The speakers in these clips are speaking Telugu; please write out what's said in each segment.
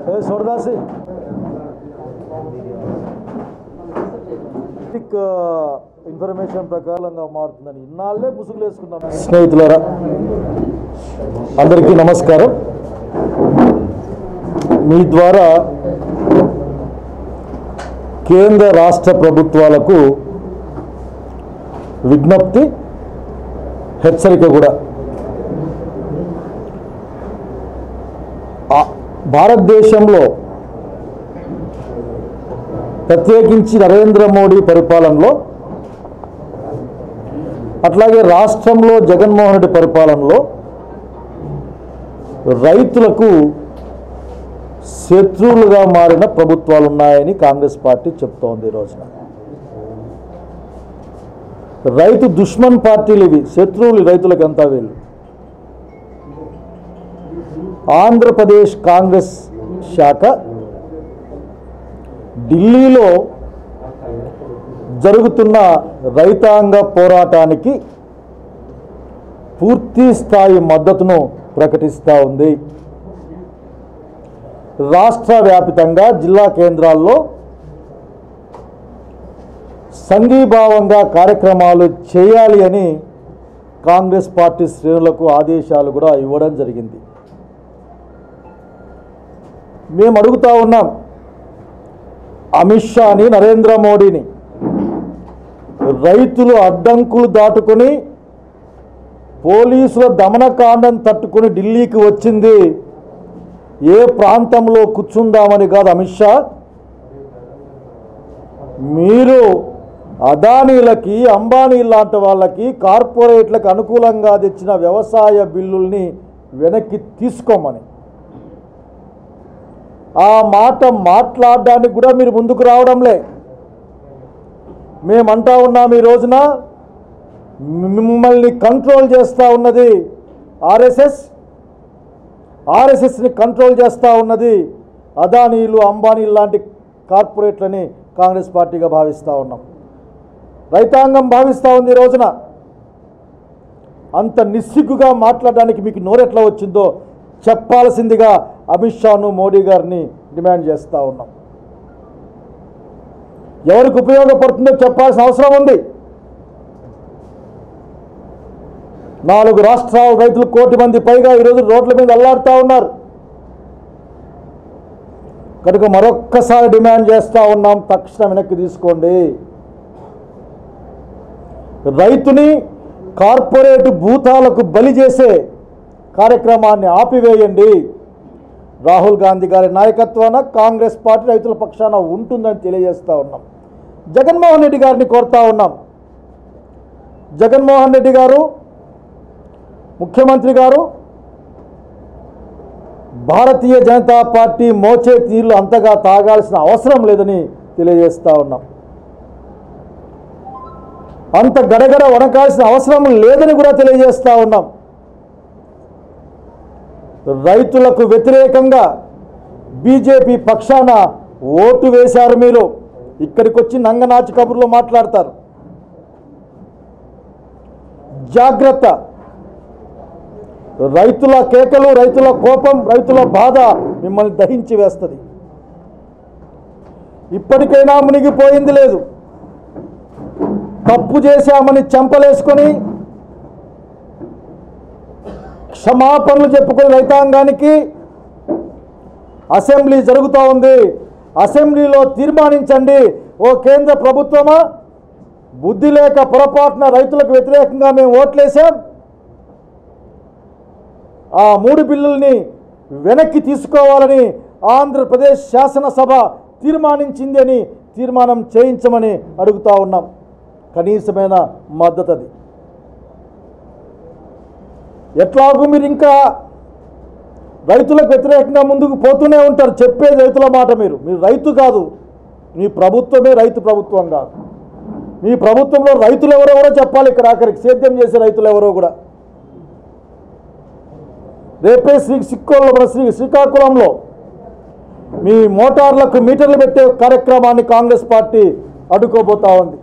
ఏ సోడదాసి ఇన్ఫర్మేషన్ ప్రకారంగా మారుతుందని ఇన్నాళ్ళే ముసుగులు వేసుకున్నాం స్నేహితులారా అందరికీ నమస్కారం మీ ద్వారా కేంద్ర రాష్ట్ర ప్రభుత్వాలకు విజ్ఞప్తి హెచ్చరిక కూడా ఆ భారతదేశంలో ప్రత్యేకించి నరేంద్ర మోడీ పరిపాలనలో అట్లాగే రాష్ట్రంలో జగన్మోహన్ రెడ్డి పరిపాలనలో రైతులకు శత్రువులుగా మారిన ప్రభుత్వాలు ఉన్నాయని కాంగ్రెస్ పార్టీ చెప్తోంది ఈ రోజున రైతు దుష్మన్ పార్టీలు ఇవి శత్రువులు రైతులకు ఎంత వీళ్ళు ఆంధ్రప్రదేశ్ కాంగ్రెస్ శాఖ ఢిల్లీలో జరుగుతున్న రైతాంగ పోరాటానికి పూర్తి స్థాయి మద్దతును ప్రకటిస్తూ ఉంది రాష్ట్ర వ్యాపితంగా జిల్లా కేంద్రాల్లో సంఘీభావంగా కార్యక్రమాలు చేయాలి అని కాంగ్రెస్ పార్టీ శ్రేణులకు ఆదేశాలు కూడా ఇవ్వడం జరిగింది మేము అడుగుతా ఉన్నాం అమిత్ షాని నరేంద్ర మోడీని రైతులు అడ్డంకులు దాటుకొని పోలీసుల దమనకాండం తట్టుకొని ఢిల్లీకి వచ్చింది ఏ ప్రాంతంలో కూర్చుందామని కాదు అమిత్ షా మీరు అదానీలకి అంబానీ లాంటి వాళ్ళకి కార్పొరేట్లకు అనుకూలంగా తెచ్చిన వ్యవసాయ బిల్లుల్ని వెనక్కి తీసుకోమని ఆ మాట మాట్లాడడానికి కూడా మీరు ముందుకు రావడంలే మేమంటా ఉన్నాం ఈ రోజున మిమ్మల్ని కంట్రోల్ చేస్తూ ఉన్నది ఆర్ఎస్ఎస్ ఆర్ఎస్ఎస్ని కంట్రోల్ చేస్తూ ఉన్నది అదానీలు అంబానీలు లాంటి కార్పొరేట్లని కాంగ్రెస్ పార్టీగా భావిస్తూ ఉన్నాం రైతాంగం భావిస్తూ ఉంది ఈ రోజున అంత నిస్సిగ్గుగా మాట్లాడడానికి మీకు నోరెట్లా వచ్చిందో చెప్పాల్సిందిగా అమిత్ షాను మోడీ గారిని డిమాండ్ చేస్తూ ఉన్నాం ఎవరికి ఉపయోగపడుతుందో చెప్పాల్సిన అవసరం ఉంది నాలుగు రాష్ట్రాల రైతులు కోటి మంది పైగా ఈరోజు రోడ్ల మీద అల్లాడుతూ ఉన్నారు కనుక మరొక్కసారి డిమాండ్ చేస్తూ ఉన్నాం తక్షణం వెనక్కి తీసుకోండి రైతుని కార్పొరేట్ భూతాలకు బలి చేసే కార్యక్రమాన్ని ఆపివేయండి రాహుల్ గాంధీ గారి నాయకత్వాన కాంగ్రెస్ పార్టీ రైతుల పక్షాన ఉంటుందని తెలియజేస్తూ ఉన్నాం జగన్మోహన్ రెడ్డి గారిని కోరుతా ఉన్నాం జగన్మోహన్ రెడ్డి గారు ముఖ్యమంత్రి గారు భారతీయ జనతా పార్టీ మోచే తీర్లు అంతగా తాగాల్సిన అవసరం లేదని తెలియజేస్తూ ఉన్నాం అంత గడగడ వణకాల్సిన అవసరం లేదని కూడా తెలియజేస్తూ ఉన్నాం రైతులకు వ్యతిరేకంగా బీజేపీ పక్షాన ఓటు వేశారు మీరు ఇక్కడికి వచ్చి నంగనాచి కబుర్లో మాట్లాడతారు జాగ్రత్త రైతుల కేకలు రైతుల కోపం రైతుల బాధ మిమ్మల్ని దహించి వేస్తుంది ఇప్పటికైనా మునిగిపోయింది లేదు తప్పు చేశామని చెంపలేసుకొని క్షమాపణలు చెప్పుకొని రైతాంగానికి అసెంబ్లీ జరుగుతూ ఉంది అసెంబ్లీలో తీర్మానించండి ఓ కేంద్ర ప్రభుత్వమా బుద్ధి లేక పొరపాటున రైతులకు వ్యతిరేకంగా మేము ఓట్లేసాం ఆ మూడు బిల్లుల్ని వెనక్కి తీసుకోవాలని ఆంధ్రప్రదేశ్ శాసనసభ తీర్మానించింది అని తీర్మానం చేయించమని అడుగుతా ఉన్నాం కనీసమైన మద్దతు అది ఎట్లాగూ మీరు ఇంకా రైతులకు వ్యతిరేకంగా ముందుకు పోతూనే ఉంటారు చెప్పేది రైతుల మాట మీరు మీరు రైతు కాదు మీ ప్రభుత్వమే రైతు ప్రభుత్వం కాదు మీ ప్రభుత్వంలో రైతులు ఎవరో కూడా చెప్పాలి ఇక్కడ ఆఖరికి సేద్యం చేసే రైతులు ఎవరో కూడా రేపే శ్రీ సిక్కోలో మన శ్రీ శ్రీకాకుళంలో మీ మోటార్లకు మీటర్లు పెట్టే కార్యక్రమాన్ని కాంగ్రెస్ పార్టీ అడ్డుకోబోతా ఉంది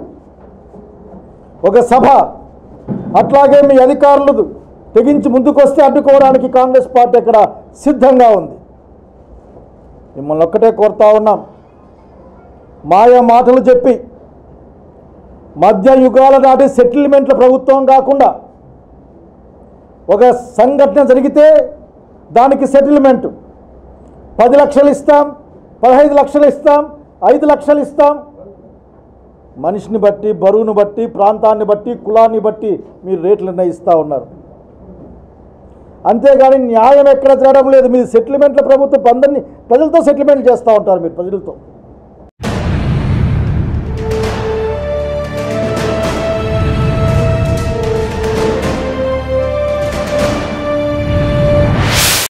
ఒక సభ అట్లాగే మీ అధికారులు తెగించి ముందుకొస్తే అడ్డుకోవడానికి కాంగ్రెస్ పార్టీ అక్కడ సిద్ధంగా ఉంది మిమ్మల్ని ఒక్కటే కోరుతా ఉన్నాం మాయ మాటలు చెప్పి మధ్య యుగాల నాటి సెటిల్మెంట్ల ప్రభుత్వం కాకుండా ఒక సంఘటన జరిగితే దానికి సెటిల్మెంట్ పది లక్షలు ఇస్తాం పదహైదు లక్షలు ఇస్తాం ఐదు లక్షలు ఇస్తాం మనిషిని బట్టి బరువును బట్టి ప్రాంతాన్ని బట్టి కులాన్ని బట్టి మీరు రేట్లు నిర్ణయిస్తూ ఉన్నారు అంతేగాని న్యాయం ఎక్కడ జరగడం లేదు మీరు సెటిల్మెంట్ల ప్రభుత్వం అందరినీ ప్రజలతో సెటిల్మెంట్ చేస్తూ ఉంటారు మీరు ప్రజలతో